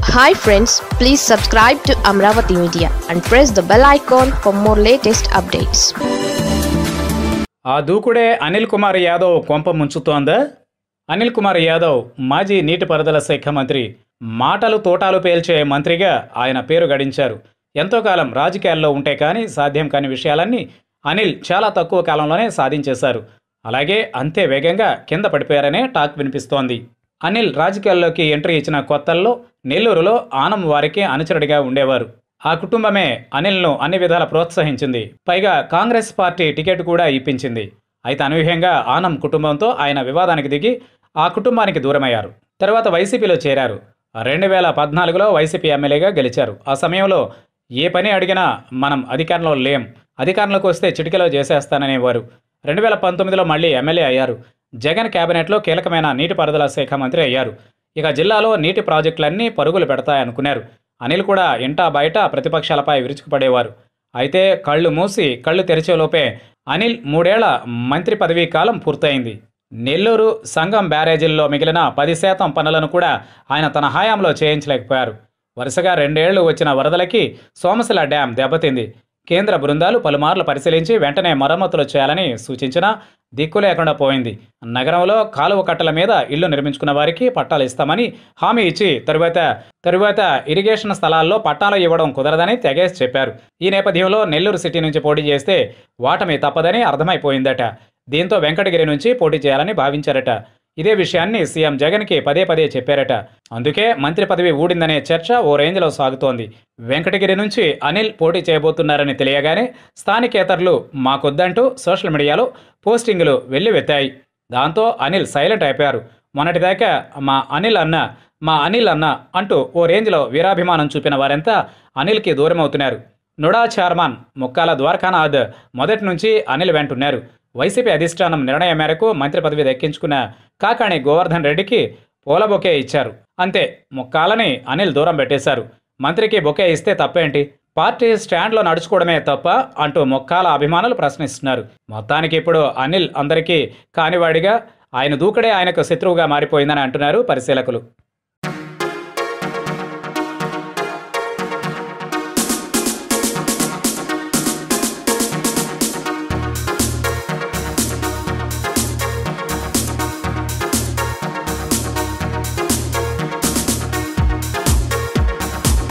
hi friends please subscribe to Amaravati media and press the bell icon for more latest updates ఆ దూకుడే అనిల్ కుమార్ యాదవ్ కొంప ముంచుతోందా అనిల్ కుమార్ యాదవ్ మాజీ నీటిపారుదల శాఖ మంత్రి మాటలు తోటాలు పేల్చే మంత్రిగా ఆయన పేరు గడించారు ఎంతో కాలం రాజకీయాల్లో ఉంటే కానీ సాధ్యం కాని విషయాలన్నీ అనిల్ చాలా తక్కువ కాలంలోనే సాధించేశారు అలాగే అంతే వేగంగా కింద పడిపోయారనే టాక్ వినిపిస్తోంది అనిల్ రాజకీయాల్లోకి ఎంట్రీ ఇచ్చిన కొత్తల్లో నెల్లూరులో ఆనం వారికి అనుచరుడిగా ఉండేవారు ఆ కుటుంబమే అనిల్ను అన్ని విధాల ప్రోత్సహించింది పైగా కాంగ్రెస్ పార్టీ టికెట్ కూడా ఇప్పించింది అయితే అనూహ్యంగా ఆనం కుటుంబంతో ఆయన వివాదానికి దిగి ఆ కుటుంబానికి దూరమయ్యారు తర్వాత వైసీపీలో చేరారు రెండు వేల పద్నాలుగులో వైసీపీ ఎమ్మెల్యేగా గెలిచారు ఆ సమయంలో ఏ పని అడిగినా మనం అధికారంలో లేం అధికారంలోకి వస్తే చిటికలో చేసేస్తాననేవారు రెండు వేల పంతొమ్మిదిలో మళ్ళీ ఎమ్మెల్యే అయ్యారు జగన్ కేబినెట్లో కీలకమైన నీటిపారుదల శాఖ మంత్రి అయ్యారు ఇక జిల్లాలో నీటి ప్రాజెక్టులన్నీ పరుగులు పెడతాయనుకున్నారు అనిల్ కూడా ఇంటా బయట ప్రతిపక్షాలపై విరుచుకుపడేవారు అయితే కళ్ళు మూసి కళ్ళు తెరిచేలోపే అనిల్ మూడేళ్ల మంత్రి పదవీ కాలం పూర్తయింది నెల్లూరు సంగం బ్యారేజీల్లో మిగిలిన పది శాతం పనులను కూడా ఆయన తన హయాంలో చేయించలేకపోయారు వరుసగా రెండేళ్లు వచ్చిన వరదలకి సోమశిల డ్యాం దెబ్బతింది కేంద్ర బృందాలు పలుమార్లు పరిశీలించి వెంటనే మరమ్మతులు చేయాలని సూచించినా దిక్కు లేకుండా పోయింది నగరంలో కాలువ కట్టల మీద ఇళ్లు నిర్మించుకున్న వారికి పట్టాలు ఇస్తామని హామీ ఇచ్చి తరువాత తరువాత ఇరిగేషన్ స్థలాల్లో పట్టాలు ఇవ్వడం కుదరదని తెగేసి చెప్పారు ఈ నేపథ్యంలో నెల్లూరు సిటీ నుంచి పోటీ చేస్తే వాటమి తప్పదని అర్థమైపోయిందట దీంతో వెంకటగిరి నుంచి పోటీ చేయాలని భావించారట ఇదే విషయాన్ని సీఎం జగన్కి పదే పదే చెప్పారట అందుకే మంత్రి పదవి ఊడిందనే చర్చ ఓ రేంజ్లో సాగుతోంది వెంకటగిరి నుంచి అనిల్ పోటీ చేయబోతున్నారని తెలియగానే స్థానికేతరులు మాకొద్దంటూ సోషల్ మీడియాలో పోస్టింగులు వెల్లువెత్తాయి దాంతో అనిల్ సైలెంట్ అయిపోయారు మొన్నటిదాకా మా అనిల్ అన్న మా అనిల్ అన్న అంటూ ఓ రేంజ్లో వీరాభిమానం చూపిన వారంతా అనిల్కి దూరం అవుతున్నారు నుడా చైర్మన్ ముక్కాల ద్వారకానాథ్ మొదటి నుంచి అనిల్ వెంటున్నారు వైసీపీ అధిష్టానం నిర్ణయం మేరకు మంత్రి పదవి దక్కించుకున్న కాకాణి గోవర్ధన్ రెడ్డికి పూల బొకే ఇచ్చారు అంతే ముక్కాలని అనిల్ దూరం పెట్టేశారు మంత్రికి బొకే ఇస్తే తప్పేంటి పార్టీ స్టాండ్లో నడుచుకోవడమే తప్ప అంటూ మొక్కాల అభిమానులు ప్రశ్నిస్తున్నారు మొత్తానికి ఇప్పుడు అనిల్ అందరికీ కానివాడిగా ఆయన దూకడే ఆయనకు శత్రువుగా మారిపోయిందని అంటున్నారు పరిశీలకులు